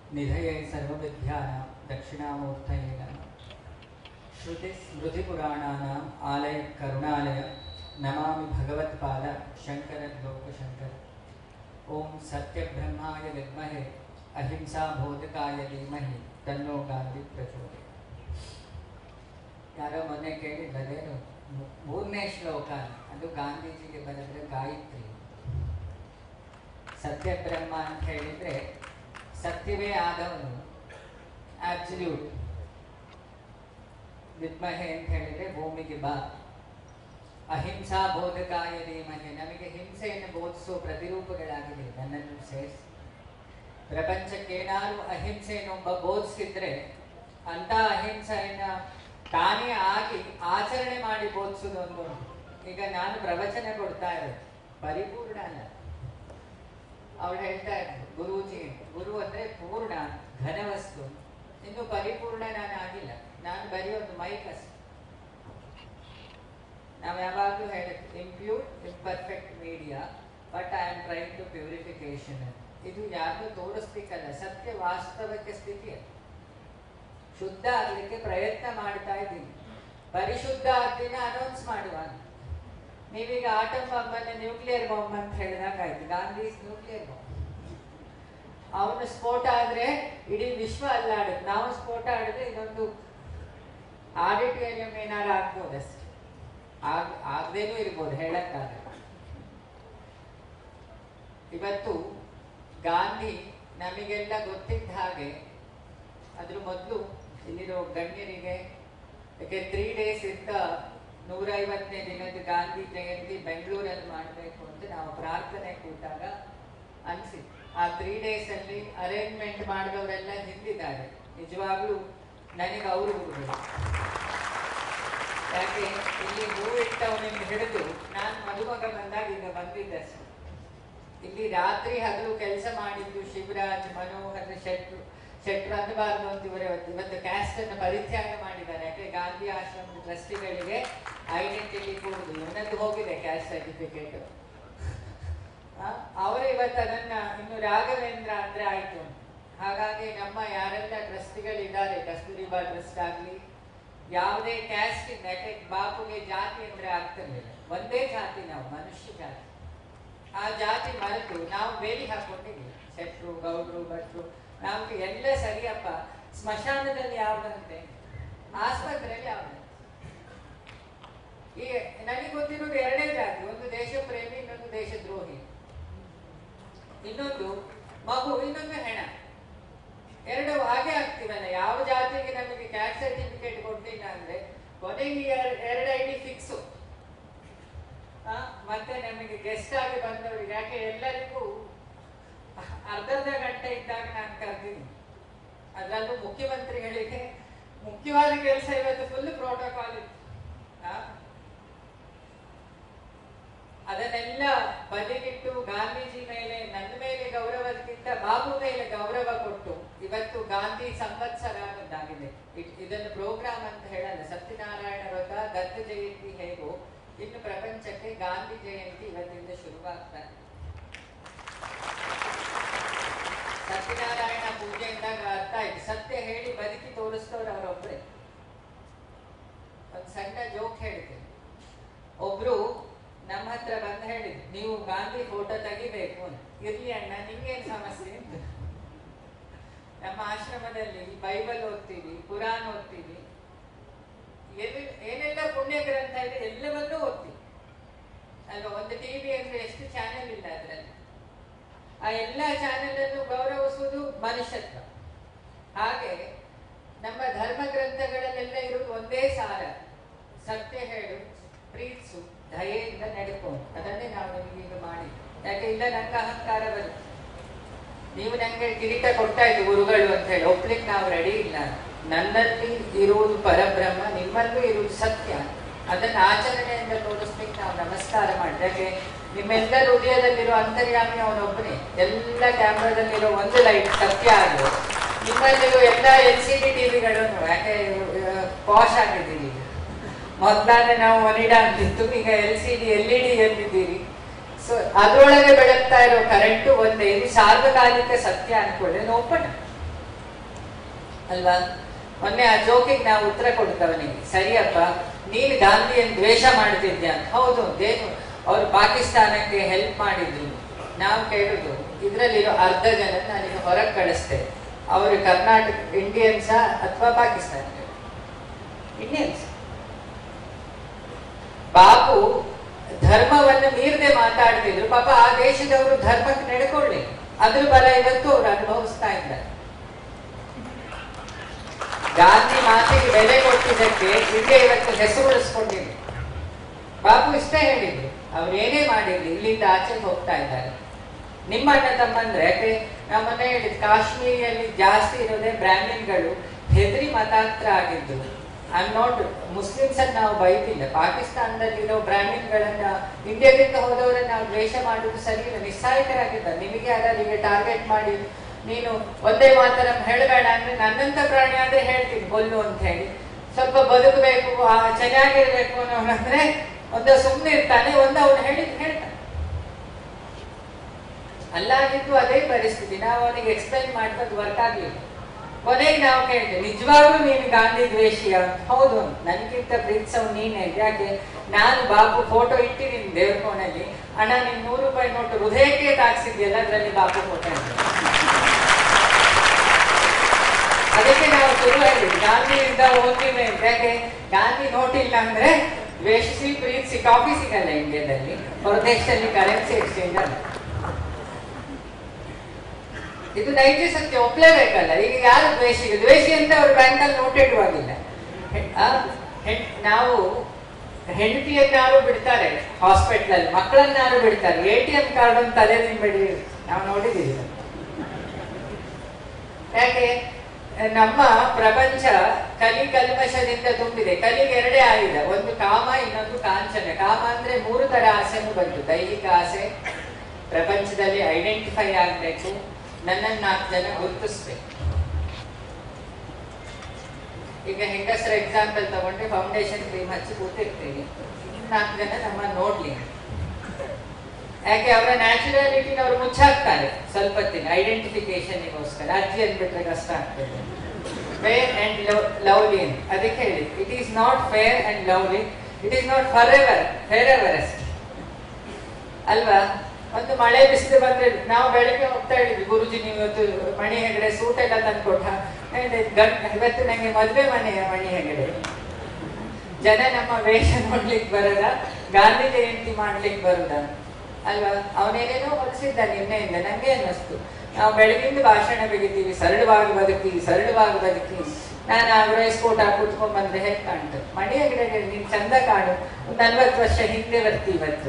निधये सर्वविद्यानां दक्षिणामूर्तये नमः श्रुतिस्मृतिपुराणानाम् आलय करुणालय नमामि भगवत्पाद शङ्करलोकशङ्कर ॐ सत्यब्रह्माय विद्महे ಅಹಿಂಸಾಬೋಧಕಾಯ ಧೀಮಹಿ ತನ್ನೋ ಗಾಂಧಿ ಪ್ರಚೋದಯ ಯಾರೋ ಮೊನ್ನೆ ಕೇಳಿಲ್ಲ ಅದೇನು ಮೂ- ಮೂರನೇ ಶ್ಲೋಕ ಅದು ಗಾಂಧೀಜಿಗೆ ಬರೆದ್ರೆ ಗಾಯತ್ರಿ ಸತ್ಯಬ್ರಹ್ಮ ಅಂತ ಹೇಳಿದ್ರೆ ಸತ್ಯವೇ ಆದವನು ಆಬ್ಸಲ್ಯೂಟ್ ವಿದ್ಮಹೆ ಅಂತ ಹೇಳಿದ್ರೆ ಭೂಮಿಗೆ ಬಾ ಅಹಿಂಸಾ ಬೋಧಕಾಯ ಧೀಮಹೆ ನಮಗೆ ಹಿಂಸೆಯನ್ನು ಬೋಧಿಸುವ ಪ್ರತಿರೂಪಗಳಾಗಿದೆ ನನ್ನನ್ನು ಸೇರಿಸಿ ಪ್ರಪಂಚಕ್ಕೆ ಏನಾದ್ರು ಅಹಿಂಸೆಯನ್ನು ಒಬ್ಬ ಬೋಧಿಸಿದ್ರೆ ಅಂತ ಅಹಿಂಸೆಯನ್ನ ತಾನೇ ಆಗಿ ಆಚರಣೆ ಮಾಡಿ ಬೋಧಿಸೋದು ಒಂದು ಉಂಟು. ಈಗ ನಾನು ಪ್ರವಚನ ಕೊಡ್ತಾ ಇರೋದು ಪರಿಪೂರ್ಣ ಅಲ್ಲ ಅವ್ರು ಹೇಳ್ತಾ ಇದ್ರು ಗುರೂಜಿ ಗುರು ಅಂದ್ರೆ ಪೂರ್ಣ ಘನವಸ್ತು ಇನ್ನು ಪರಿಪೂರ್ಣ ನಾನು ಆಗಿಲ್ಲ ನಾನು ಬರೀ ಒಂದು ಮೈಕ್ ಅಷ್ಟೆ ನಾವು ಯಾವಾಗಲೂ ಹೇಳುತ್ತೆ impure imperfect media but I am trying to purification ಇದು ಯಾರಿಗೂ ತೋರಿಸ್ಲಿಕ್ಕಲ್ಲ ಸತ್ಯ ವಾಸ್ತವಿಕ ಸ್ಥಿತಿ ಅದು. ಶುದ್ಧ ಆಗ್ಲಿಕ್ಕೆ ಪ್ರಯತ್ನ ಮಾಡ್ತಾ ಇದ್ದೀನಿ ಪರಿಶುದ್ಧ ಆಗ್ದಿನ ಅನೌನ್ಸ್ ಮಾಡುವ ಅಂತ. ನೀವೀಗ ಆಟಮ್ ಬಾಂಬ್ ಅನ್ನ ನ್ಯೂಕ್ಲಿಯರ್ ಬಾಂಬ್ ಅಂತ ಹೇಳಿದಾಗ ಆಯ್ತು ಗಾಂಧಿ ನ್ಯೂಕ್ಲಿಯರ್ ಬಾಂಬ್ ಅವನು ಸ್ಫೋಟ ಆದ್ರೆ ಇಡೀ ವಿಶ್ವ ಅಲ್ಲಾಡುತ್ತೆ ನಾವು ಸ್ಫೋಟ ಆಡಿದ್ರೆ ಇದೊಂದು ಆಡಿಟೋರಿಯಂ ಏನಾರು ಆಗ್ಬೋದು ಅಷ್ಟೇ ಆಗ್ ಆಗದೇನೂ ಇರ್ಬೋದು ಹೇಳಕ್ಕಾಗಲ್ಲ ಇವತ್ತು ಗಾಂಧಿ ನಮಗೆಲ್ಲ ಗೊತ್ತಿದ್ದ ಹಾಗೆ ಅದ್ರ ಮೊದಲು ಇಲ್ಲಿರೋ ಗಣ್ಯರಿಗೆ ಯಾಕೆ ತ್ರೀ ಡೇಸ್ ಇದ್ದ ನೂರೈವತ್ತನೇ ದಿನದ ಗಾಂಧಿ ಜಯಂತಿ ಬೆಂಗಳೂರಲ್ಲಿ ಮಾಡಬೇಕು ಅಂತ ನಾವು ಪ್ರಾರ್ಥನೆ ಕೂತಾಗ ಅನ್ಸಿತ್ತು ಆ ತ್ರೀ ಡೇಸ್ ಅಲ್ಲಿ ಅರೇಂಜ್ಮೆಂಟ್ ಮಾಡಿದವರೆಲ್ಲ ಹಿಂದಿದ್ದಾರೆ ನಿಜವಾಗ್ಲೂ ನನಗೆ ಅವರು ಗುರುಗಳು ಯಾಕೆ ಇಲ್ಲಿ ಹೂ ಇಟ್ಟವನಿಂದ ಹಿಡಿದು ನಾನು ಮದುಮಗ ಬಂದಾಗ ಈಗ ಬಂದಿದ್ದಷ್ಟೇ ಇಲ್ಲಿ ರಾತ್ರಿ ಹಗಲು ಕೆಲಸ ಮಾಡಿದ್ದು ಶಿವರಾಜ್ ಮನೋಹರ್ ಶೆಟ್ರು ಶೆಟ್ರು ಅನ್ನಬಾರ್ದು ಅಂತ ಇವರು ಇವತ್ತು ಕ್ಯಾಸ್ಟ್ ಅನ್ನು ಪರಿತ್ಯಾಗ ಮಾಡಿದ್ದಾರೆ ಯಾಕೆ ಗಾಂಧಿ ಆಶ್ರಮದ ಟ್ರಸ್ಟಿಗಳಿಗೆ ಐಡೆಂಟಿಟಿ ಕೊಡುದು ಇವನದ್ದು ಹೋಗಿದೆ ಕ್ಯಾಸ್ಟ್ ಸರ್ಟಿಫಿಕೇಟ್ ಅವರು ಇವತ್ತು ಅದನ್ನ ಇನ್ನು ರಾಘವೇಂದ್ರ ಅಂದ್ರೆ ಆಯ್ತು ಅಂತ. ಹಾಗಾಗಿ ನಮ್ಮ ಯಾರೆಲ್ಲ ಟ್ರಸ್ಟಿಗಳಿದ್ದಾರೆ ಕಸ್ತೂರಿಬಾ ಟ್ರಸ್ಟ್ ಆಗ್ಲಿ ಯಾವುದೇ ಕ್ಯಾಸ್ಟ್ ಇಂದ ಯಾಕೆ ಬಾಪುಗೆ ಜಾತಿ ಅಂದ್ರೆ ಆಗ್ತಿರ್ಲಿಲ್ಲ ಒಂದೇ ಜಾತಿ ನಾವು ಮನುಷ್ಯ ಜಾತಿ ಆ ಜಾತಿ ಮರೆತು ನಾವು ಬೇಲಿ ಹಾಕೊಂಡಿದ್ದೀವಿ ಶೆಟ್ರು ಗೌಡ್ರು ಭಟ್ರು ನಾವು ಎಲ್ಲ ಸರಿಯಪ್ಪ ಸ್ಮಶಾನದಲ್ಲಿ ಯಾವ್ದಂತೆ ಆಸ್ಪತ್ರೆಯಲ್ಲಿ ಯಾವ್ದಂತೆ ಈ ನನಗೆ ಗೊತ್ತಿರೋದು ಎರಡೇ ಜಾತಿ ಒಂದು ದೇಶ ಪ್ರೇಮಿ ಇನ್ನೊಂದು ದೇಶದ್ರೋಹಿ ಇನ್ನೊಂದು ಮಗು ಇನ್ನೊಂದು ಹೆಣ ಎರಡು ಹಾಗೆ ಆಗ್ತೀವಲ್ಲ ಯಾವ ಜಾತಿಗೆ ನಮಗೆ ಕ್ಯಾಸ್ಟ್ ಸರ್ಟಿಫಿಕೇಟ್ ಕೊಡ್ಲಿಲ್ಲ ಅಂದ್ರೆ ಕೊನೆಗೆ ಎರ- ಎರಡು ಐ ಡಿ ಫಿಕ್ಸು ಮತ್ತೆ ನಮಗೆ ಗೆಸ್ಟ್ ಆಗಿ ಬಂದವರಿಗೆ ಯಾಕೆ ಎಲ್ಲರಿಗೂ ಅರ್ಧರ್ಧ ಗಂಟೆ ಇದ್ದಾಗ ನಾನು ಕರೆದಿದ್ದೀನಿ ಅದರಲ್ಲೂ ಮುಖ್ಯಮಂತ್ರಿಗಳಿಗೆ ಮುಖ್ಯವಾದ ಕೆಲಸ ಇವತ್ತು ಫುಲ್ ಪ್ರೋಟೋಕಾಲ್ ಇತ್ತು ಆ? ಅದನ್ನೆಲ್ಲ ಬದಿಗಿಟ್ಟು ಗಾಂಧೀಜಿ ಮೇಲೆ ನನ್ನ ಮೇಲೆ ಗೌರವಕ್ಕಿಂತ ಬಾಬು ಮೇಲೆ ಗೌರವ ಕೊಟ್ಟು ಇವತ್ತು ಗಾಂಧಿ ಸಂವತ್ಸರ ಅನ್ನೋದಾಗಿದೆ ಇದ್- ಇದನ್ನು ಪ್ರೋಗ್ರಾಮ್ ಅಂತ ಹೇಳಲ್ಲ ಸತ್ಯನಾರಾಯಣ ವ್ರತ ದತ್ತ ಜಯಂತಿ ಹೇಗೋ ಇನ್ನು ಪ್ರಪಂಚಕ್ಕೆ ಗಾಂಧಿ ಜಯಂತಿ ಇವತ್ತಿಂದ ಶುರುವಾಗ್ತಾರೆ ಸತ್ಯನಾರಾಯಣ ಪೂಜೆಯಿಂದ ಅರ್ಥ ಆಯ್ತು ಸತ್ಯ ಹೇಳಿ ಬದುಕಿ ತೋರಿಸ್ತವ್ರು ಅವರೊಬ್ರೆ ಒಂದ್ ಸಣ್ಣ ಜೋಕ್ ಹೇಳ್ತೀನಿ ಒಬ್ರು ನಮ್ಮ ಹತ್ರ ಬಂದು ಹೇಳಿದ್ರು ನೀವು ಗಾಂಧಿ ಫೋಟೋ ತೆಗಿಬೇಕು ಅಂತ ಇರ್ಲಿ ಅಣ್ಣ ನಿಮ್ಗೇನ್ ಸಮಸ್ಯೆ ಅಂತ ನಮ್ಮ ಆಶ್ರಮದಲ್ಲಿ ಬೈಬಲ್ ಓದ್ತೀವಿ ಕುರಾನ್ ಓದ್ತೀವಿ ಎಲ್ಲಿ- ಏನೆಲ್ಲ ಪುಣ್ಯ ಗ್ರಂಥ ಇದೆ ಎಲ್ಲವನ್ನೂ ಓದ್ತೀವಿ ಅಲ್ವಾ ಒಂದು ಟಿವಿ ಅಂದ್ರೆ ಎಷ್ಟು ಚಾನೆಲ್ ಇಲ್ಲ ಅದರಲ್ಲಿ ಆ ಎಲ್ಲ ಚಾನೆಲ್ ಅನ್ನು ಗೌರವಿಸುವುದು ಮನುಷ್ಯತ್ವ ಹಾಗೆ ನಮ್ಮ ಧರ್ಮ ಗ್ರಂಥಗಳಲ್ಲೆಲ್ಲ ಇರುವುದು ಒಂದೇ ಸಾರ ಸತ್ಯ ಹೇಳು ಪ್ರೀತಿಸು ದಯೆಯಿಂದ ನಡ್ಕೊ ಅದನ್ನೇ ನಾವು ನಿಮಗೆ ಈಗ ಮಾಡಿ ಯಾಕೆ ಇಲ್ಲ ನಂಗೆ ಅಹಂಕಾರ ಬರುತ್ತೆ ನೀವು ನಂಗೆ ಕಿರೀಟ ಕೊಡ್ತಾ ಇದ್ದು ಗುರುಗಳು ಅಂತ ಹೇಳಿ ಒಪ್ಲಿಕ್ಕೆ ನಾವು ರೆಡಿ ಇಲ್ಲ ನನ್ನಲ್ಲಿ ಇರುವುದು ಪರಬ್ರಹ್ಮ ನಿಮ್ಮಲ್ಲೂ ಇರುವುದು ಸತ್ಯ ಅದನ್ನ ಆಚರಣೆಯಿಂದ ತೋರಿಸ್ಲಿಕ್ಕೆ ನಾವು ನಮಸ್ಕಾರ ಮಾಡಿ ಯಾಕೆ ನಿಮ್ಮೆಲ್ಲರ ಹೃದಯದಲ್ಲಿರೋ ಅಂತರ್ಯಾಮಿ ಅವನೊಬ್ಬನೇ ಎಲ್ಲ ಕ್ಯಾಮ್ರಾದಲ್ಲಿರೋ ಒಂದು ಲೈಟ್ ಸತ್ಯ ಆದ್ರು ನಿಮ್ಮಲ್ಲಿರೋ ಎಲ್ಲ ಎಲ್ ಸಿ ಡಿ ಟಿವಿಗಳನ್ನು ಯಾಕೆ ಪಾಶ್ ಆಗಿದ್ದೀವಿ ಈಗ ಮೊದಲಾದ್ರೆ ನಾವು ಒನಿಡಾ ಅಂತಿತ್ತು ಈಗ L C D L E D ಎಲ್ಲಿದ್ದೀರಿ ಸೊ ಅದರೊಳಗೆ ಬೆಳಗ್ತಾ ಇರೋ ಕರೆಂಟು ಒಂದೇ ಇದು ಸಾರ್ವಕಾಲಿಕ ಸತ್ಯ ಅನ್ಕೊಳ್ಳಿ ಓಪನ್ ಅಲ್ವಾ ಮೊನ್ನೆ ಆ ಜೋಕಿಗೆ ನಾವು ಉತ್ತರ ಕೊಡ್ತವನಿಗೆ ಸರಿಯಪ್ಪ ನೀನು ಗಾಂಧಿಯನ್ನು ದ್ವೇಷ ಮಾಡ್ತಿದ್ಯಾ ಅಂತ ಹೌದು ದೇನು ಅವ್ರು ಪಾಕಿಸ್ತಾನಕ್ಕೆ ಹೆಲ್ಪ್ ಮಾಡಿದ್ರು ನಾವು ಕೇಳುದು ಇದ್ರಲ್ಲಿರೋ ಅರ್ಧ ಜನ ನನಗೆ ಹೊರಗೆ ಕಳಿಸ್ತೇವೆ ಅವರು ಕರ್ನಾಟಕ ಇಂಡಿಯನ್ಸಾ ಅಥವಾ ಪಾಕಿಸ್ತಾನ ಇಂಡಿಯನ್ಸ್ ಬಾಪು ಧರ್ಮವನ್ನು ಮೀರದೆ ಮಾತಾಡ್ತಿದ್ರು ಪಾಪ ಆ ದೇಶದವರು ಧರ್ಮಕ್ಕೆ ನಡ್ಕೊಳ್ಳಿ ಅದ್ರ ಬಲ ಇವತ್ತು ಅವ್ರು ಅನುಭವಿಸ್ತಾ ಇದ್ದಾರೆ ಗಾಂಧಿ ಮಾತಿಗೆ ಬೆಲೆ ಕೊಟ್ಟಿದ್ದಕ್ಕೆ ಇಂಡಿಯಾ ಇವತ್ತು ಹೆಸರು ಉಳಿಸ್ಕೊಂಡಿದೆ ಬಾಪು ಇಷ್ಟೇ ಹೇಳಿದ್ರು ಅವ್ರು ಏನೇ ಮಾಡಿರ್ಲಿ ಇಲ್ಲಿಂದ ಆಚೆಗೆ ಹೋಗ್ತಾ ಇದ್ದಾರೆ ನಿಮ್ಮ ಅಣ್ಣ ತಮ್ಮಂದ್ರೆ ಯಾಕೆ ನಮ್ಮನ್ನೇ ಹೇಳಿದ್ ಕಾಶ್ಮೀರಿಯಲ್ಲಿ ಜಾಸ್ತಿ ಇರೋದೇ ಬ್ರಾಹ್ಮಿನ್ಗಳು ಹೆದರಿ ಮತಾಂತರ ಆಗಿದ್ದು ಐ ನಾಟ್ ಮುಸ್ಲಿಮ್ಸ್ ಅನ್ನ ನಾವು ಬೈತಿಲ್ಲ ಪಾಕಿಸ್ತಾನದಲ್ಲಿರೋ ಬ್ರಾಹ್ಮಿನ್ಗಳನ್ನ ಇಂಡಿಯಾದಿಂದ ಹೋದವರನ್ನ ನಾವು ದ್ವೇಷ ಮಾಡುವುದು ಸರಿ ಇಲ್ಲ ನಿಸ್ಸಾಯಿಕರಾಗಿದ್ದಾರೆ ನಿಮಗೆ ಯಾರಿಗೆ ಟಾರ್ಗೆಟ್ ಮಾಡಿ ನೀನು ಒಂದೇ ಮಾತರ ಹೇಳಬೇಡ ಅಂದ್ರೆ ನನ್ನಂತ ಪ್ರಾಣಿ ಆದ್ರೆ ಹೇಳ್ತೀನಿ ಕೊಲ್ಲು ಅಂತ ಹೇಳಿ ಸ್ವಲ್ಪ ಬದುಕಬೇಕು ಆ ಚೆನ್ನಾಗಿರ್ಬೇಕು ಅನ್ನೋನಂದ್ರೆ ಒಂದ ಸುಮ್ಮನೆ ಇರ್ತಾನೆ ಒಂದ ಅವನು ಹೇಳಿದ್ ಹೇಳ್ತಾನೆ ಅಲ್ಲಾಗಿದ್ದು ಅದೇ ಪರಿಸ್ಥಿತಿ ನಾವು ಅವನಿಗೆ ಎಕ್ಸ್ಪ್ಲೈನ್ ಮಾಡ್ಕೊಂಡು ವರ್ಕ್ ಆಗ್ಲಿಲ್ಲ ಕೊನೆಗೆ ನಾವು ಕೇಳ್ತೇವೆ ನಿಜವಾಗ್ಲೂ ನೀನು ಗಾಂಧಿ ದ್ವೇಷಿಯ ಹೌದು ನನ್ಗಿಂತ ಪ್ರೀತಿಸವ್ ನೀನೇ ಯಾಕೆ ನಾನು ಬಾಬು ಫೋಟೋ ಇಟ್ಟಿದ್ದೀನಿ ದೇವ್ರ ಕೋಣಲ್ಲಿ ಅಣ್ಣ ನೀನ್ ನೂರು ರೂಪಾಯಿ ನೋಟು ಹೃದಯಕ್ಕೆ ತಾಕ್ಸಿದ್ಯಲ್ಲ ಅದ್ರಲ್ಲಿ ಬಾಬು ಫೋಟೋ ಇದೆ ಅದಕ್ಕೆ ನಾವು ಶುರು ಹೇಳಿದ್ವಿ ಗಾಂಧಿಯಿಂದ ಓದ್ತೀವಿ ಅಂತ ಯಾಕೆ ಗಾಂಧಿ ನೋಟ್ ಇಲ್ಲ ಅಂದ್ರೆ ದ್ವೇಷಿಸಿ ಪ್ರೀತಿಸಿ ಕಾಫಿ ಸಿಗಲ್ಲ ಇಂಡಿಯಾದಲ್ಲಿ ಹೊರದೇಶದಲ್ಲಿ ಕರೆನ್ಸಿ ಎಕ್ಸ್ಚೇಂಜ್ ಅಲ್ಲ ಇದು ನೈಜ ಸತ್ಯ ಒಪ್ಲೇಬೇಕಲ್ಲ ಈಗ ಯಾರು ದ್ವೇಷಿ ದ್ವೇಷಿ ಅಂತ ಅವ್ರು ಬ್ಯಾಂಕಲ್ಲಿ ನೋಟ್ ಇಡುವಾಗಿಲ್ಲ ಹೆ- ಆ, ಹೆ- ನಾವು ಹೆಂಡತಿಯನ್ನಾರು ಬಿಡ್ತಾರೆ ಹಾಸ್ಪಿಟಲ್ ಅಲ್ಲಿ ಮಕ್ಕಳನ್ನಾರು ಬಿಡ್ತಾರೆ ಎ ಟಿ ಎಂ ಕಾರ್ಡ್ ಅಂತ ಅದೇ ಬಿಡಿ ನಾವು ನೋಡಿದ್ದೀವಿ ಯಾಕೆ ನಮ್ಮ ಪ್ರಪಂಚ ಕಲಿ ಕಲ್ಮಶದಿಂದ ತುಂಬಿದೆ ಕಲಿಗೆ ಎರಡೇ ಆಗಿದೆ ಒಂದು ಕಾಮ ಇನ್ನೊಂದು ಕಾಂಚನ ಕಾಮ ಅಂದ್ರೆ ಮೂರು ತರ ಆಸೆನೂ ಬಂತು ದೈಹಿಕ ಆಸೆ ಪ್ರಪಂಚದಲ್ಲಿ ಐಡೆಂಟಿಫೈ ಆಗ್ಬೇಕು ನನ್ನನ್ನು ನಾಲ್ಕು ಜನ ಗುರುತಿಸ್ಬೇಕು ಈಗ ಹೆಂಗಸರ ಎಕ್ಸಾಂಪಲ್ ತಗೊಂಡ್ರೆ ಫೌಂಡೇಶನ್ ಕ್ರೀಮ್ ಹಚ್ಚಿ ಕೂತಿರ್ತೀವಿ ನಾಲ್ಕು ಜನ ನಮ್ಮ ನೋಡ್ಲಿ ಯಾಕೆ ಅವರ ನ್ಯಾಚುರಾಲಿಟಿ ಅವ್ರು ಮುಚ್ಚಾಕ್ತಾರೆ ಸ್ವಲ್ಪ ಹೊತ್ತಿನ ಐಡೆಂಟಿಫಿಕೇಶನ್ಗೋಸ್ಕರ ಅಜ್ಜಿ ಅಂದ್ಬಿಟ್ರೆ ಕಷ್ಟ ಆಗ್ತದೆ ಫೇರ್ ಅಂಡ್ ಲವ್ಲಿ ಅಂತ ಅದಕ್ಕೆ ಹೇಳಿ it is not fair and lovely it is not forever fair ever ಅಷ್ಟೇ ಅಲ್ವಾ ಒಂದು ಮಳೆ ಬಿಸಿಲು ಬಂದ್ರೆ ನಾವು ಬೆಳಗ್ಗೆ ಹೋಗ್ತಾ ಇದ್ವಿ ಗುರುಜಿ ನೀವು ಇವತ್ತು ಮಣಿ ಹೆಗಡೆ ಸೂಟ್ ಎಲ್ಲ ತಂದ್ಕೊಟ್ಟ ಹೇಳಿದೆ, ಗಂಡ್ ಇವತ್ತು ನಂಗೆ ಮದ್ವೆ ಮನೆಯ ಮಣಿ ಹೆಗಡೆ ಜನ ನಮ್ಮ ವೇಷ ನೋಡ್ಲಿಕ್ಕೆ ಬರದ ಗಾಂಧಿ ಜಯಂತಿ ಮಾಡ್ಲಿಕ್ಕೆ ಬರುದ ಅಲ್ವಾ ಅವನೇನೇನೋ ಹೊಲಿಸಿದ್ದ ನಿನ್ನೆಯಿಂದ ನಂಗೆ ಅನ್ನಿಸ್ತು ನಾವು ಬೆಳಗಿಂದ ಭಾಷಣ ಬಿಗಿತೀವಿ ಸರಳವಾಗಿ ಬದುಕಿ ಸರಳವಾಗಿ ಬದುಕಿ ನಾನು ಆಗ್ರೈಸ್ ಕೋಟ್ ಹಾಕಿ ಕುತ್ಕೊಂಡ್ ಬಂದ್ರೆ ಹೇಗೆ ಕಾಣ್ತು ಮಣಿ ಹೆಗಡೆ ನೀನ್ ಚಂದ ಕಾಣು ಒಂದ್ ನಲ್ವತ್ತು ವರ್ಷ ಹಿಂದೆ ಬರ್ತಿ ಇವತ್ತು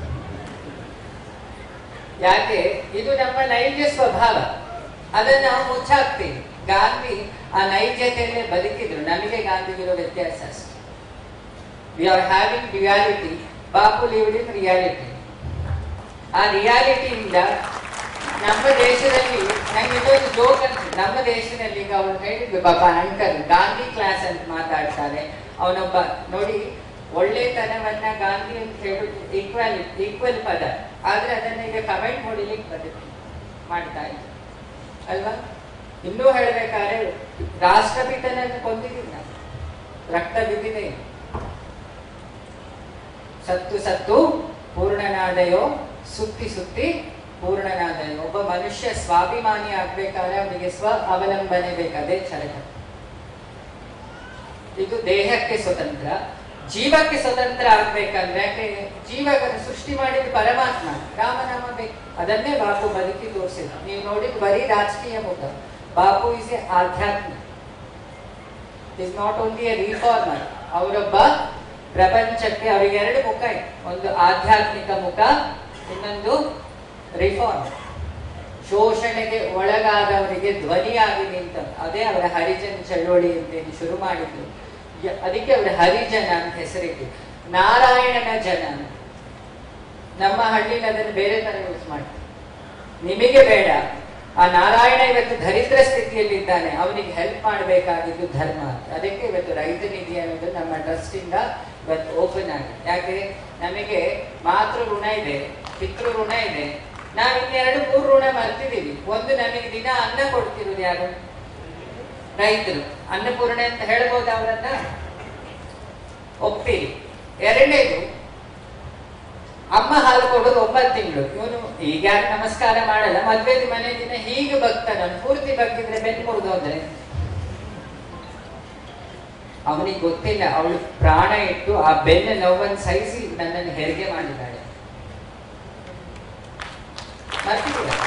ಯಾಕೆ ಇದು ನಮ್ಮ ನೈಜ ಸ್ವಭಾವ ಅದನ್ನ ನಾವು ಮುಚ್ಚಾಕ್ತೀವಿ ಗಾಂಧಿ ಆ ನೈಜತೆಯಲ್ಲೇ ಬದುಕಿದ್ರು ನಮಗೆ ಗಾಂಧಿಗಿರೋ ವ್ಯತ್ಯಾಸ ಅಷ್ಟೇ we are having reality Bapu lived in reality ಆ ರಿಯಾಲಿಟಿಯಿಂದ ನಮ್ಮ ದೇಶದಲ್ಲಿ ನಂಗೆ ಇದೊಂದು ಜೋಕ್ ಅನ್ಸುತ್ತೆ ನಮ್ಮ ದೇಶದಲ್ಲಿ ಈಗ ಅವ್ರು ಹೇಳಿದ್ರು ಪಾಪ ಅಂಕಲ್ ಗಾಂಧಿ ಕ್ಲಾಸ್ ಅಂತ ಮಾತಾಡ್ತಾರೆ ಅವನೊಬ್ಬ ನೋಡಿ ಒಳ್ಳೆತನವನ್ನ ಗಾಂಧಿ ಅಂತ ಹೇಳುದು ಈಕ್ವಲ್ ಈಕ್ವಲ್ ಪದ ಆದ್ರೆ ಅದನ್ನ ಈಗ ಕಮೆಂಟ್ ಹೊಡಿಲಿಕ್ಕೆ ಬದುಕಿ ಮಾಡ್ತಾ ಇದ್ರು ಅಲ್ವಾ ಇನ್ನೂ ಹೇಳ್ಬೇಕಾದ್ರೆ ರಾಷ್ಟ್ರಪಿತನನ್ನು ಕೊಂದಿದ್ದೀವಿ ನಾವು ರಕ್ತ ಬಿದ್ದಿದೆ ಸತ್ತು ಸತ್ತು ಪೂರ್ಣನಾದಯೋ ಸುತ್ತಿ ಸುತ್ತಿ ಪೂರ್ಣನಾದಯೋ ಒಬ್ಬ ಮನುಷ್ಯ ಸ್ವಾಭಿಮಾನಿ ಆಗ್ಬೇಕಾದ್ರೆ ಅವನಿಗೆ ಸ್ವ ಅವಲಂಬನೆ ಬೇಕು ಅದೇ ಚರಕ ಇದು ದೇಹಕ್ಕೆ ಸ್ವತಂತ್ರ ಜೀವಕ್ಕೆ ಸ್ವತಂತ್ರ ಆಗ್ಬೇಕಂದ್ರೆ ಯಾಕೆ ಜೀವವನ್ನು ಸೃಷ್ಟಿ ಮಾಡಿದ ಪರಮಾತ್ಮ ರಾಮನಾಮ ಬೇಕು ಅದನ್ನೇ ಬಾಪು ಬದುಕಿ ತೋರಿಸಿದ ನೀವು ನೋಡಿದ್ ಬರೀ ರಾಜಕೀಯ ಮುಖ ಬಾಪು ಇಸ್ ಎ ಆಧ್ಯಾತ್ಮ is not only a reformer ಅವರೊಬ್ಬ ಪ್ರಪಂಚಕ್ಕೆ ಅವರಿಗೆ ಎರಡು ಮುಖ ಇದೆ ಒಂದು ಆಧ್ಯಾತ್ಮಿಕ ಮುಖ ಇನ್ನೊಂದು ರಿಫಾರ್ಮ್ ಶೋಷಣೆಗೆ ಒಳಗಾದವರಿಗೆ ಧ್ವನಿಯಾಗಿ ನಿಂತ ಅದೇ ಅವರ ಹರಿಜನ್ ಚಳವಳಿ ಅಂತೇಳಿ ಶುರು ಮಾಡಿದ್ರು ಯ- ಅದಕ್ಕೆ ಅವರ ಹರಿಜನ ಅಂತ ಹೆಸರಿಟ್ಟು ನಾರಾಯಣನ ಜನ ಅಂತ. ನಮ್ಮ ಹಳ್ಳಿಲಿ ಅದನ್ನು ಬೇರೆ ತರ ಯೂಸ್ ಮಾಡ್ತಾರೆ ನಿಮಗೆ ಬೇಡ ಆ ನಾರಾಯಣ ಇವತ್ತು ದರಿದ್ರ ಸ್ಥಿತಿಯಲ್ಲಿದ್ದಾನೆ ಅವನಿಗೆ ಹೆಲ್ಪ್ ಮಾಡಬೇಕಾಗಿದ್ದು ಧರ್ಮ ಅಂತ. ಅದಕ್ಕೆ ಇವತ್ತು ರೈತ ನಿಧಿ ಅನ್ನೋದು ನಮ್ಮ ಟ್ರಸ್ಟ್ ಇಂದ ಇವತ್ತು ಓಪನ್ ಆಗಿದೆ ಯಾಕೆ ನಮಗೆ ಮಾತೃ ಋಣ ಇದೆ ಪಿತೃ ಋಣ ಇದೆ ನಾವು ಇನ್ನೆರಡು ಮೂರು ಋಣ ಮರ್ತಿದೀವಿ ಒಂದು ನಮಗೆ ದಿನ ಅನ್ನ ಕೊಡ್ತಿರೋದು ಯಾರು ರೈತರು ಅನ್ನಪೂರ್ಣೆ ಅಂತ ಹೇಳ್ಬೋದು ಅವರನ್ನ ಒಪ್ತೀರಿ ಎರಡನೇದು ಅಮ್ಮ ಹಾಲು ಕೊಡೋದು ಒಂಬತ್ತು ತಿಂಗಳು ಇವನು ಈಗ ಯಾರು ನಮಸ್ಕಾರ ಮಾಡಲ್ಲ ಮದ್ವೆ ಮನೆ ದಿನ ಹೀಗೆ ಬಗ್ತಾನ ಪೂರ್ತಿ ಬಗ್ಗಿದ್ರೆ ಬೆನ್ನು ಮುರಿದು ಹೋದ್ರೆ ಅವನಿಗೆ ಗೊತ್ತಿಲ್ಲ ಅವಳು ಪ್ರಾಣ ಇಟ್ಟು ಆ ಬೆನ್ನ ನೋವನ್ನು ಸಹಿಸಿ ನನ್ನನ್ನು ಹೆರಿಗೆ ಮಾಡಿದ್ದಾಳೆ ಮರ್ತಿದ್ದೀರಾ?